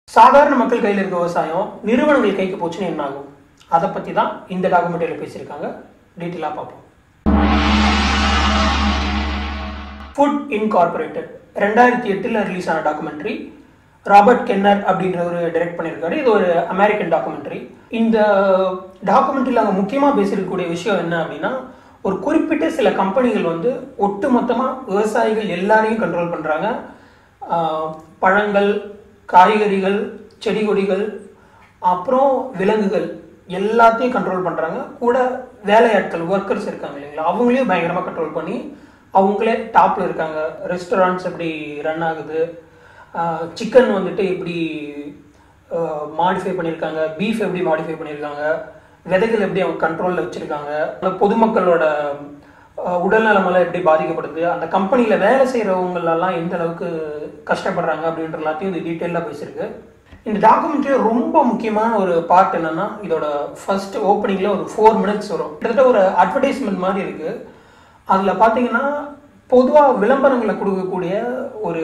சாதாரண மக்கள் கையில் இருக்க விவசாயம் நிறுவனங்கள் கைக்கு போச்சுன்னு என்ன ஆகும் அதை பற்றி தான் இந்த டாக்குமெண்ட்ரியில் பேசியிருக்காங்க டீட்டெயிலாக பார்ப்போம் ஃபுட் இன்கார்பரேட்டட் ரெண்டாயிரத்தி எட்டில் ரிலீஸ் ஆன டாக்குமெண்ட்ரி ராபர்ட் கென்னர் அப்படின்றவர் டைரக்ட் பண்ணியிருக்காரு இது ஒரு அமெரிக்கன் டாக்குமெண்ட்ரி இந்த டாக்குமெண்ட்ரியில் அவங்க முக்கியமாக பேசியிருக்கக்கூடிய விஷயம் என்ன அப்படின்னா ஒரு குறிப்பிட்ட சில கம்பெனிகள் வந்து ஒட்டு மொத்தமாக விவசாயிகள் எல்லாரையும் கண்ட்ரோல் பண்ணுறாங்க பழங்கள் காய்கறிகள் செடி கொடிகள் அப்புறம் விலங்குகள் எல்லாத்தையும் கண்ட்ரோல் பண்ணுறாங்க கூட வேலையாட்கள் ஒர்க்கர்ஸ் இருக்காங்க இல்லைங்களா அவங்களையும் பயங்கரமாக கண்ட்ரோல் பண்ணி அவங்களே டாப்பில் இருக்காங்க ரெஸ்டாரண்ட்ஸ் எப்படி ரன் ஆகுது சிக்கன் வந்துட்டு எப்படி மாடிஃபை பண்ணியிருக்காங்க பீஃப் எப்படி மாடிஃபை பண்ணியிருக்காங்க விதைகள் எப்படி அவங்க கண்ட்ரோலில் வச்சுருக்காங்க பொதுமக்களோட உடல்நலமெல்லாம் எப்படி பாதிக்கப்படுது அந்த கம்பெனியில் வேலை செய்கிறவங்களெல்லாம் எந்த அளவுக்கு கஷ்டப்படுறாங்க அப்படின்ற எல்லாத்தையும் இது டீட்டெயிலாக பேசியிருக்கு இந்த டாக்குமெண்ட்ரி ரொம்ப முக்கியமான ஒரு பார்ட் என்னன்னா இதோட ஃபர்ஸ்ட் ஓப்பனிங்கில் ஒரு ஃபோர் மினிட்ஸ் வரும் கிட்டத்தட்ட ஒரு அட்வர்டைஸ்மெண்ட் மாதிரி இருக்கு அதில் பார்த்தீங்கன்னா பொதுவாக விளம்பரங்களை கொடுக்கக்கூடிய ஒரு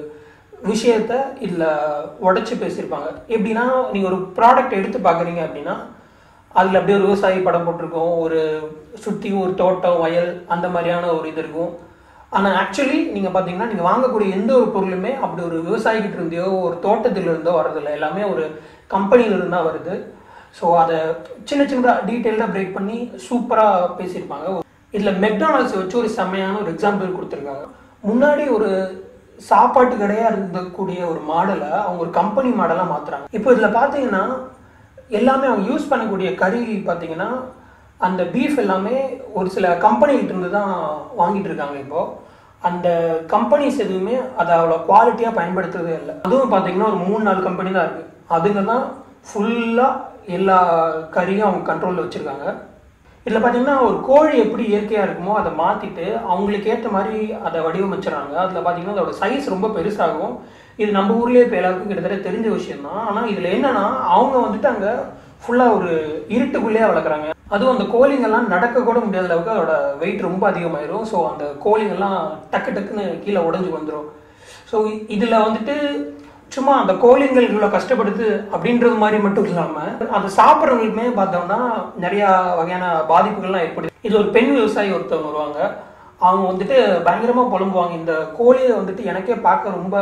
விஷயத்த இதில் உடச்சி பேசியிருப்பாங்க எப்படின்னா நீங்கள் ஒரு ப்ராடக்ட் எடுத்து பார்க்குறீங்க அப்படின்னா அதில் அப்படியே ஒரு விவசாயி படம் போட்டிருக்கோம் ஒரு சுற்றி ஒரு தோட்டம் வயல் அந்த மாதிரியான ஒரு இது இருக்கும் ஆனால் ஆக்சுவலி நீங்கள் பார்த்தீங்கன்னா நீங்கள் வாங்கக்கூடிய எந்த ஒரு பொருளுமே அப்படி ஒரு விவசாயிகிட்ட இருந்தோ ஒரு தோட்டத்தில் இருந்தோ வரதில்லை எல்லாமே ஒரு கம்பெனியில் இருந்தால் வருது ஸோ அதை சின்ன சின்னதாக டீட்டெயிலாக பிரேக் பண்ணி சூப்பராக பேசியிருப்பாங்க இதில் மெக்டானல்ஸ் வச்சு ஒரு செம்மையான ஒரு எக்ஸாம்பிள் கொடுத்துருக்காங்க முன்னாடி ஒரு சாப்பாட்டு கடையாக இருந்தக்கூடிய ஒரு மாடலை அவங்க ஒரு கம்பெனி மாடலாக மாற்றுறாங்க இப்போ இதில் பார்த்தீங்கன்னா எல்லாமே அவங்க யூஸ் பண்ணக்கூடிய கறி பார்த்தீங்கன்னா அந்த பீஃப் எல்லாமே ஒரு சில கம்பெனிகிட்ட இருந்து தான் வாங்கிட்டு இருக்காங்க இப்போ அந்த கம்பெனிஸ் எதுவுமே அதை அவ்வளோ குவாலிட்டியாக பயன்படுத்துறதே இல்லை அதுவும் பார்த்தீங்கன்னா ஒரு மூணு நாலு கம்பெனி தான் இருக்குது அதுங்க தான் ஃபுல்லாக எல்லா கறியும் அவங்க கண்ட்ரோலில் வச்சுருக்காங்க இதில் பார்த்தீங்கன்னா ஒரு கோழி எப்படி இயற்கையாக இருக்குமோ அதை மாற்றிட்டு அவங்களுக்கு ஏற்ற மாதிரி அதை வடிவமைச்சிடறாங்க அதில் பார்த்தீங்கன்னா அதோட சைஸ் ரொம்ப பெருசாகும் இது நம்ம ஊர்லேயே இப்போ எல்லாருக்கும் கிட்டத்தட்ட தெரிஞ்ச விஷயம் தான் ஆனால் இதில் என்னன்னா அவங்க வந்துட்டு அங்கே ஃபுல்லாக ஒரு இருட்டுக்குள்ளேயே வளர்க்குறாங்க அதுவும் அந்த கோழிங்கெல்லாம் நடக்க கூட முடியாத அளவுக்கு அதோட வெயிட் ரொம்ப அதிகமாயிரும் ஸோ அந்த கோழிங்கெல்லாம் டக்கு டக்குன்னு கீழே உடஞ்சி வந்துடும் ஸோ இதில் வந்துட்டு சும்மா அந்த கோழிங்கள் இவ்வளோ கஷ்டப்படுது அப்படின்றது மாதிரி மட்டும் இல்லாமல் அதை சாப்பிட்றவங்களுக்குமே பார்த்தோம்னா நிறையா வகையான பாதிப்புகள்லாம் ஏற்படுது இது ஒரு பெண் விவசாயி ஒருத்தவங்க வருவாங்க அவங்க வந்துட்டு பயங்கரமாக புலம்புவாங்க இந்த கோழியை வந்துட்டு எனக்கே பார்க்க ரொம்ப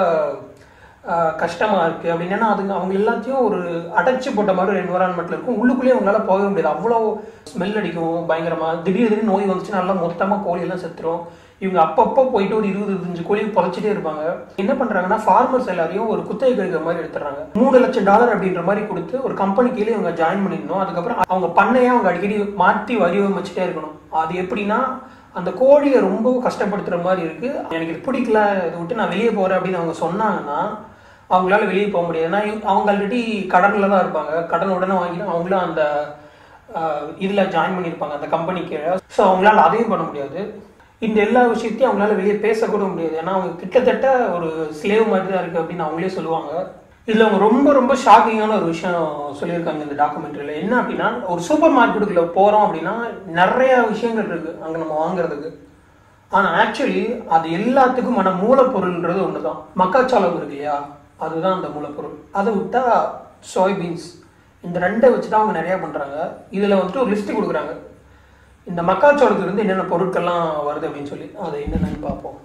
கஷ்டமாக இருக்குது அப்படின்னா அதுங்க அவங்க எல்லாத்தையும் ஒரு அடைச்சி போட்ட மாதிரி ஒரு என்வரான்மெண்ட்டில் இருக்கும் உள்ளுக்குள்ளேயே அவங்களால போகவே முடியாது அவ்வளோ ஸ்மெல் அடிக்கும் பயங்கரமாக திடீர் திடீர்னு நோய் வந்துச்சுன்னா நல்லா மொத்தமாக கோழியெல்லாம் செத்துரும் இவங்க அப்பப்போ போயிட்டு ஒரு இருபது இருபத்தஞ்சு கோழி புதைச்சிட்டே இருப்பாங்க என்ன பண்ணுறாங்கன்னா ஃபார்மர்ஸ் எல்லாரையும் ஒரு குத்தகை கழிக்கிற மாதிரி எடுத்துறாங்க மூணு லட்சம் டாலர் அப்படின்ற மாதிரி கொடுத்து ஒரு கம்பெனி கீழே இவங்க ஜாயின் பண்ணிடணும் அதுக்கப்புறம் அவங்க பண்ணையை அவங்க அடிக்கடி மாற்றி வடிவமைச்சிட்டே இருக்கணும் அது எப்படின்னா அந்த கோழியை ரொம்ப கஷ்டப்படுத்துகிற மாதிரி இருக்கு எனக்கு இது பிடிக்கல இதை விட்டு நான் வெளியே போகிறேன் அப்படின்னு அவங்க சொன்னாங்கன்னா அவங்களால வெளியே போக முடியாது ஏன்னா அவங்க ஆல்ரெடி கடனில் தான் இருப்பாங்க கடன் உடனே வாங்கிட்டு அவங்களும் அந்த இதில் ஜாயின் பண்ணியிருப்பாங்க அந்த கம்பெனிக்கு ஸோ அவங்களால அதையும் பண்ண முடியாது இந்த எல்லா விஷயத்தையும் அவங்களால வெளியே பேசக்கூட முடியாது ஏன்னா அவங்க கிட்டத்தட்ட ஒரு ஸ்லேவ் மாதிரி தான் இருக்குது அப்படின்னு அவங்களே சொல்லுவாங்க இதில் அவங்க ரொம்ப ரொம்ப ஷாக்கிங்கான ஒரு விஷயம் சொல்லியிருக்காங்க இந்த டாக்குமெண்ட்ரியில் என்ன அப்படின்னா ஒரு சூப்பர் மார்க்கெட்டுக்குள்ளே போகிறோம் அப்படின்னா நிறைய விஷயங்கள் இருக்குது அங்கே நம்ம வாங்குறதுக்கு ஆனால் ஆக்சுவலி அது எல்லாத்துக்குமான மூலப்பொருள்ன்றது ஒன்று தான் மக்காச்சோளம் இருக்கு இல்லையா அதுதான் அந்த மூலப்பொருள் அதை விட்டா சோய்பீன்ஸ் இந்த ரெண்டை வச்சு தான் அவங்க நிறையா பண்ணுறாங்க இதில் வந்துட்டு ஒரு லிஸ்ட்டு கொடுக்குறாங்க இந்த மக்காச்சோளத்துலேருந்து என்னென்ன பொருட்கள்லாம் வருது அப்படின்னு சொல்லி அதை என்னென்னு பார்ப்போம்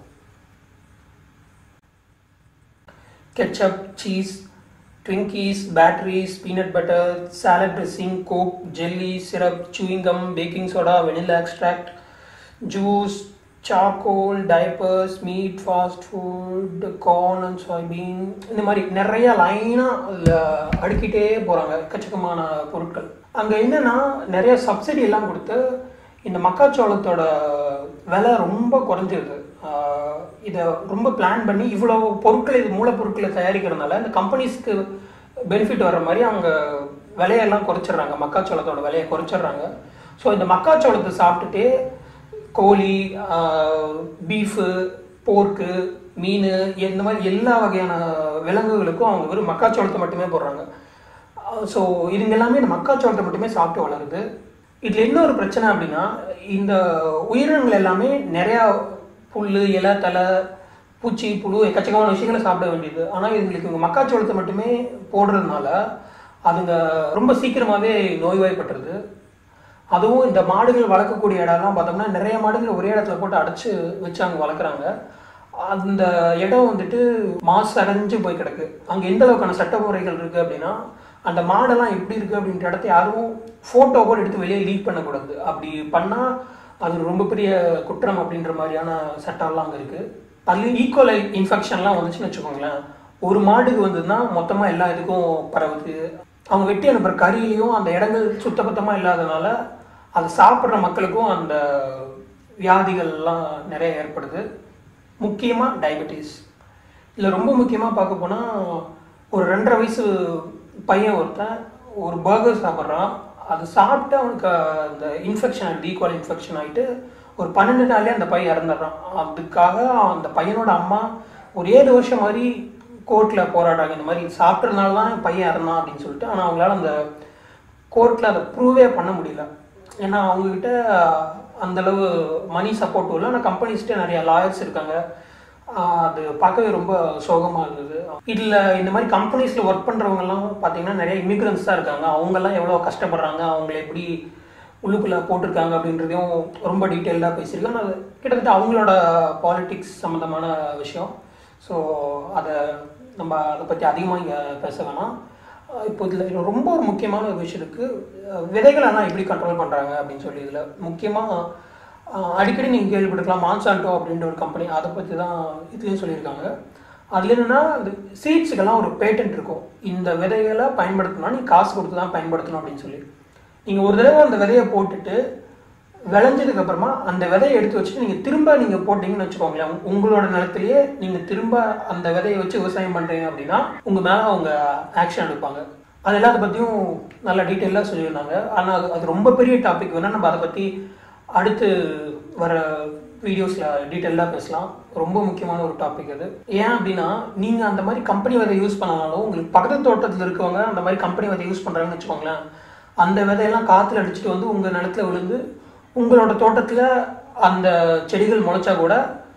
ketchup cheese Twinkies batteries peanut butter salad dressing Coke jelly syrup chewing gum baking soda vanilla extract juice charcoal diapers meat fast food corn and soybean இந்த மாதிரி நிறைய லைனாக அதில் அடுக்கிட்டே போகிறாங்க எக்கச்சக்கமான பொருட்கள் அங்கே என்னென்னா நிறைய சப்சிடி எல்லாம் கொடுத்து இந்த மக்காச்சோளத்தோட விலை ரொம்ப குறைஞ்சிருது இதை ரொம்ப பிளான் பண்ணி இவ்வளோ பொருட்கள் இது மூலப்பொருட்களை தயாரிக்கிறதுனால இந்த கம்பெனிஸ்க்கு பெனிஃபிட் வர்ற மாதிரி அவங்க விலையெல்லாம் குறைச்சிடுறாங்க மக்காச்சோளத்தோட விலையை குறைச்சிடுறாங்க ஸோ இந்த மக்காச்சோளத்தை சாப்பிட்டுட்டு கோழி பீஃபு போர்க்கு மீன் இந்த மாதிரி எல்லா வகையான விலங்குகளுக்கும் அவங்க வெறும் மக்காச்சோளத்தை மட்டுமே போடுறாங்க ஸோ இதுங்க எல்லாமே இந்த மக்காச்சோளத்தை மட்டுமே சாப்பிட்டு வளருது இதில் என்ன ஒரு பிரச்சனை அப்படின்னா இந்த உயிரினங்கள் எல்லாமே நிறையா புல் இலை தலை பூச்சி புழு எக்கச்சக்கமான விஷயங்களை சாப்பிட வேண்டியது ஆனால் இதுங்களுக்கு இவங்க மக்காச்சோளத்தை மட்டுமே போடுறதுனால அதுங்க ரொம்ப சீக்கிரமாகவே நோய்வாய்ப்பட்டுருது அதுவும் இந்த மாடுகள் வளர்க்கக்கூடிய இடம்லாம் பார்த்தோம்னா நிறைய மாடுகள் ஒரே இடத்துல போட்டு அடைச்சு வச்சு அங்கே வளர்க்குறாங்க அந்த இடம் வந்துட்டு மாசு அடைஞ்சு போய் கிடக்கு அங்கே எந்த அளவுக்கான சட்ட முறைகள் இருக்குது அப்படின்னா அந்த மாடெல்லாம் எப்படி இருக்குது அப்படின்ற இடத்த யாரும் ஃபோட்டோ கூட எடுத்து வெளியே லீக் பண்ணக்கூடாது அப்படி பண்ணால் அது ரொம்ப பெரிய குற்றம் அப்படின்ற மாதிரியான சட்டம்லாம் அங்கே இருக்குது அதுலேயும் ஈக்குவல் இன்ஃபெக்ஷன்லாம் வந்துச்சுன்னு வச்சுக்கோங்களேன் ஒரு மாடுக்கு வந்ததுன்னா மொத்தமாக எல்லா இதுக்கும் பரவுது அவங்க வெட்டி அனுப்புகிற கறியிலையும் அந்த இடங்கள் சுத்தபத்தமாக இல்லாதனால அதை சாப்பிட்ற மக்களுக்கும் அந்த வியாதிகள்லாம் நிறைய ஏற்படுது முக்கியமாக டயபெட்டிஸ் இதில் ரொம்ப முக்கியமாக பார்க்க போனால் ஒரு ரெண்டரை வயசு பையன் ஒருத்தன் ஒரு பர்கர் சாப்பிட்றான் அது சாப்பிட்டு அவனுக்கு அந்த இன்ஃபெக்ஷன் ஆகிடுது ஈக்குவல் இன்ஃபெக்ஷன் ஆகிட்டு ஒரு பன்னெண்டு நாள்லேயே அந்த பையன் இறந்துடுறான் அதுக்காக அந்த பையனோட அம்மா ஒரு ஏழு வருஷம் மாதிரி கோர்ட்டில் போராடுறாங்க இந்த மாதிரி சாப்பிட்றதுனால தான் என் பையன் இறந்தான் அப்படின்னு சொல்லிட்டு ஆனால் அவங்களால அந்த கோர்ட்டில் அதை ப்ரூவே பண்ண முடியல ஏன்னா அவங்கக்கிட்ட அந்தளவு மணி சப்போர்ட்டும் இல்லை ஆனால் கம்பெனிஸ்கிட்ட நிறைய லாயர்ஸ் இருக்காங்க ஆஹ் அது பார்க்கவே ரொம்ப சோகமாக இருந்தது இதில் இந்த மாதிரி கம்பெனிஸில் ஒர்க் பண்ணுறவங்கலாம் பார்த்தீங்கன்னா நிறைய இமிக்ரன்ஸ் தான் இருக்காங்க அவங்கெல்லாம் எவ்வளோ கஷ்டப்படுறாங்க அவங்கள எப்படி உள்ளுக்குள்ளே போட்டிருக்காங்க அப்படின்றதையும் ரொம்ப டீட்டெயில்டாக பேசியிருக்காங்க ஆனால் அது கிட்டத்தட்ட அவங்களோட பாலிட்டிக்ஸ் சம்மந்தமான விஷயம் ஸோ அதை நம்ம அதை பற்றி அதிகமாக இங்கே பேச வேணாம் அஹ் இப்போ இதில் ரொம்ப ஒரு முக்கியமான ஒரு விஷயம் இருக்குது விதைகளெல்லாம் எப்படி கண்ட்ரோல் பண்ணுறாங்க அப்படின்னு சொல்லி இதில் முக்கியமாக அடிக்கடி நீங்கள் கேள்விப்பட்டிருக்கலாம் மான்சாண்டோ அப்படின்ற ஒரு கம்பெனி அதை பற்றி தான் இதுலேயும் சொல்லியிருக்காங்க அதில் என்னென்னா இந்த சீட்ஸுக்கெல்லாம் ஒரு பேட்டன்ட் இருக்கும் இந்த விதைகளை பயன்படுத்தணும்னா நீ காசு கொடுத்து தான் பயன்படுத்தணும் அப்படின்னு சொல்லி நீங்கள் ஒரு தடவை அந்த விதையை போட்டுட்டு விளைஞ்சதுக்கு அப்புறமா அந்த விதையை எடுத்து வச்சுட்டு நீங்கள் திரும்ப நீங்கள் போட்டிங்கன்னு வச்சுக்கோங்களேன் உங்களோட நிலத்திலேயே நீங்கள் திரும்ப அந்த விதையை வச்சு விவசாயம் பண்ணுறீங்க அப்படின்னா உங்கள் மேலே அவங்க ஆக்ஷன் எடுப்பாங்க அது எல்லாத்த பற்றியும் நல்லா டீட்டெயிலாக சொல்லியிருந்தாங்க ஆனால் அது அது ரொம்ப பெரிய டாபிக் வேணால் நம்ம அதை பற்றி அடுத்து வர வீடியோஸில் டீட்டெயிலாக பேசலாம் ரொம்ப முக்கியமான ஒரு டாபிக் அது ஏன் அப்படின்னா நீங்கள் அந்த மாதிரி கம்பெனி விதை யூஸ் பண்ணாலும் உங்களுக்கு பக்கத்து தோட்டத்தில் இருக்கவங்க அந்த மாதிரி கம்பெனி விதை யூஸ் பண்ணுறாங்கன்னு வச்சுக்கோங்களேன் அந்த விதையெல்லாம் காற்றுல அடிச்சுட்டு வந்து உங்கள் நிலத்துல விழுந்து உங்களோட தோட்டத்தில் அந்த செடிகள் முளைச்சா கூட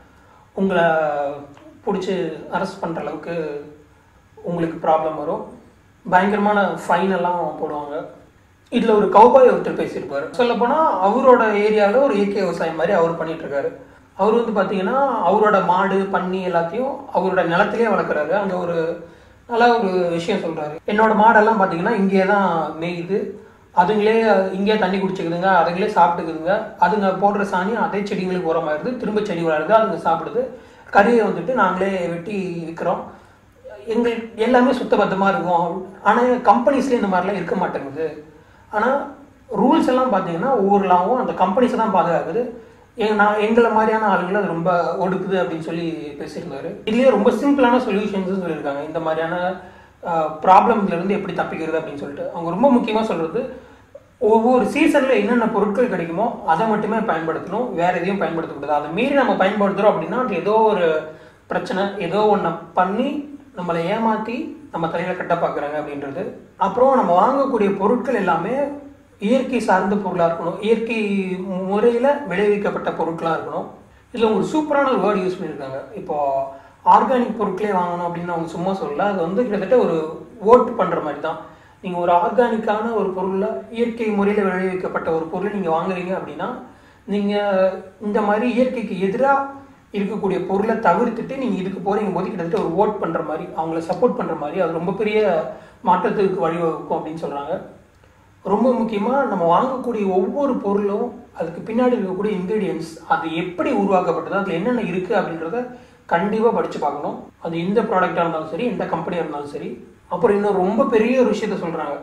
உங்களை பிடிச்சி அரெஸ்ட் பண்ணுற அளவுக்கு உங்களுக்கு ப்ராப்ளம் வரும் பயங்கரமான ஃபைன் எல்லாம் போடுவாங்க இதில் ஒரு கௌபாய் ஒருத்தர் பேசியிருப்பார் சொல்லப்போனால் அவரோட ஏரியாவில் ஒரு இயற்கை விவசாயம் மாதிரி அவர் பண்ணிட்டு இருக்காரு அவர் வந்து பார்த்தீங்கன்னா அவரோட மாடு பன்னி எல்லாத்தையும் அவரோட நிலத்திலே வளர்க்குறாரு அங்கே ஒரு நல்ல ஒரு விஷயம் சொல்கிறாரு என்னோட மாடெல்லாம் பார்த்தீங்கன்னா இங்கே தான் மேயுது அதுங்களே இங்கே தண்ணி குடிச்சுக்குதுங்க அதுங்களே சாப்பிட்டுக்குதுங்க அதுங்க போடுற சாணி அதே செடிங்களுக்கு உரமாயிருது திரும்ப செடி வளருது அதுங்க சாப்பிடுது கறியை வந்துட்டு நாங்களே வெட்டி விற்கிறோம் எங்களுக்கு எல்லாமே சுத்தபத்தமாக இருக்கும் ஆனால் கம்பெனிஸ்லேயே இந்த மாதிரிலாம் இருக்க மாட்டேங்குது ஆனால் ரூல்ஸ் எல்லாம் பார்த்தீங்கன்னா ஒவ்வொரு லாவும் அந்த கம்பெனிஸை தான் பாதுகாக்குது எங்க நான் எங்களை மாதிரியான ஆளுங்களை அது ரொம்ப ஒடுக்குது அப்படின்னு சொல்லி பேசியிருந்தாரு இதுலேயே ரொம்ப சிம்பிளான சொல்யூஷன்ஸும் சொல்லியிருக்காங்க இந்த மாதிரியான ப்ராப்ளம்ல இருந்து எப்படி தப்பிக்கிறது அப்படின்னு சொல்லிட்டு அவங்க ரொம்ப முக்கியமாக சொல்றது ஒவ்வொரு சீசனில் என்னென்ன பொருட்கள் கிடைக்குமோ அதை மட்டுமே பயன்படுத்தணும் வேற எதையும் பயன்படுத்தக்கூடாது அதை மீறி நம்ம பயன்படுத்துகிறோம் அப்படின்னா அது ஏதோ ஒரு பிரச்சனை ஏதோ ஒன்றை பண்ணி நம்மளை ஏமாற்றி நம்ம தலையில் கட்ட பார்க்குறாங்க அப்படின்றது அப்புறம் நம்ம வாங்கக்கூடிய பொருட்கள் எல்லாமே இயற்கை சார்ந்த பொருளாக இருக்கணும் இயற்கை முறையில் விளைவிக்கப்பட்ட பொருட்களாக இருக்கணும் இதில் ஒரு சூப்பரான ஒரு வேர்டு யூஸ் பண்ணியிருக்காங்க இப்போ ஆர்கானிக் பொருட்களே வாங்கணும் அப்படின்னு அவங்க சும்மா சொல்லல அது வந்து கிட்டத்தட்ட ஒரு ஓட்டு பண்ணுற மாதிரி தான் நீங்கள் ஒரு ஆர்கானிக்கான ஒரு பொருளில் இயற்கை முறையில் விளைவிக்கப்பட்ட ஒரு பொருளை நீங்கள் வாங்குறீங்க அப்படின்னா நீங்கள் இந்த மாதிரி இயற்கைக்கு எதிராக இருக்கக்கூடிய பொருளை தவிர்த்துட்டு நீங்கள் இதுக்கு போகிறீங்க போது கிட்டத்தட்ட ஒரு ஓட் பண்ணுற மாதிரி அவங்கள சப்போர்ட் பண்ணுற மாதிரி அது ரொம்ப பெரிய மாற்றத்துக்கு வழிவகுக்கும் அப்படின்னு சொல்கிறாங்க ரொம்ப முக்கியமாக நம்ம வாங்கக்கூடிய ஒவ்வொரு பொருளும் அதுக்கு பின்னாடி இருக்கக்கூடிய இன்க்ரீடியன்ஸ் அது எப்படி உருவாக்கப்பட்டது அதில் என்னென்ன இருக்குது அப்படின்றத கண்டிப்பாக படித்து பார்க்கணும் அது எந்த ப்ராடக்டாக இருந்தாலும் சரி எந்த கம்பெனியாக இருந்தாலும் சரி அப்புறம் இன்னும் ரொம்ப பெரிய ஒரு விஷயத்த சொல்கிறாங்க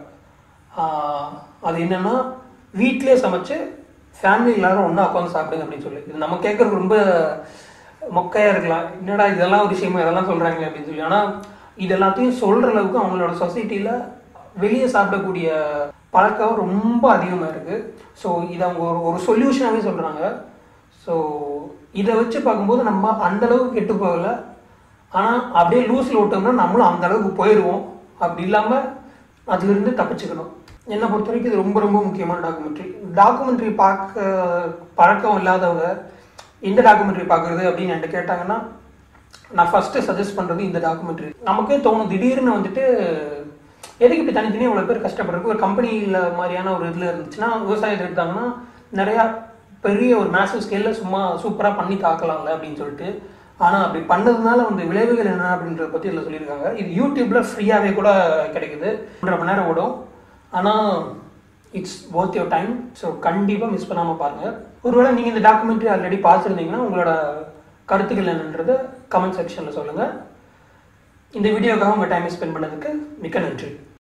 அது என்னென்னா வீட்டிலே சமைச்சு ஃபேமிலி எல்லாரும் ஒன்றா உட்காந்து சாப்பிடுங்க அப்படின்னு சொல்லி இது நம்ம கேட்குறது ரொம்ப மொக்கையாக இருக்கலாம் என்னடா இதெல்லாம் ஒரு விஷயமா இதெல்லாம் சொல்கிறாங்களே அப்படின்னு சொல்லி ஆனால் இது எல்லாத்தையும் சொல்கிற அளவுக்கு அவங்களோட சொசைட்டியில் வெளியே சாப்பிடக்கூடிய பழக்கம் ரொம்ப அதிகமாக இருக்குது ஸோ இதை அவங்க ஒரு ஒரு சொல்யூஷனாகவே சொல்கிறாங்க ஸோ இதை வச்சு பார்க்கும்போது நம்ம அந்த அளவுக்கு கெட்டு போகல ஆனால் அப்படியே லூஸில் விட்டோம்னா நம்மளும் அந்த அளவுக்கு போயிடுவோம் அப்படி இல்லாமல் அதுலேருந்து தப்பிச்சுக்கணும் என்னை பொறுத்த வரைக்கும் இது ரொம்ப ரொம்ப முக்கியமான டாக்குமெண்ட்ரி டாக்குமெண்ட்ரி பார்க்க பழக்கம் இல்லாதவங்க எந்த டாக்குமெண்ட்ரி பார்க்குறது அப்படின்னு என்கிட்ட கேட்டாங்கன்னா நான் ஃபஸ்ட்டு சஜஸ்ட் பண்ணுறது இந்த டாக்குமெண்ட்ரி நமக்கே தோணும் திடீர்னு வந்துட்டு எதுக்கு இப்படி தனித்தனியாக இவ்வளோ பேர் கஷ்டப்படுறதுக்கு ஒரு கம்பெனியில் மாதிரியான ஒரு இதில் இருந்துச்சுன்னா விவசாயத்தை எடுத்தாங்கன்னா நிறையா பெரிய ஒரு மேசிவ் ஸ்கேலில் சும்மா சூப்பராக பண்ணி தாக்கலாம்ல அப்படின்னு சொல்லிட்டு ஆனால் அப்படி பண்ணதுனால வந்து விளைவுகள் என்ன அப்படின்றத பற்றி இதில் சொல்லியிருக்காங்க இது யூடியூப்பில் ஃப்ரீயாகவே கூட கிடைக்குது ஒன்றரை மணி நேரம் ஓடும் ஆனால் it's worth your time so கண்டிப்பாக மிஸ் பண்ணாமல் பாருங்கள் ஒருவேளை நீங்கள் இந்த டாக்குமெண்ட்ரி ஆல்ரெடி பார்த்துருந்தீங்கன்னா உங்களோட கருத்துக்கள் என்னன்றதை கமெண்ட் செக்ஷனில் சொல்லுங்கள் இந்த வீடியோக்காக உங்கள் டைமை ஸ்பெண்ட் பண்ணதுக்கு மிக்க நன்றி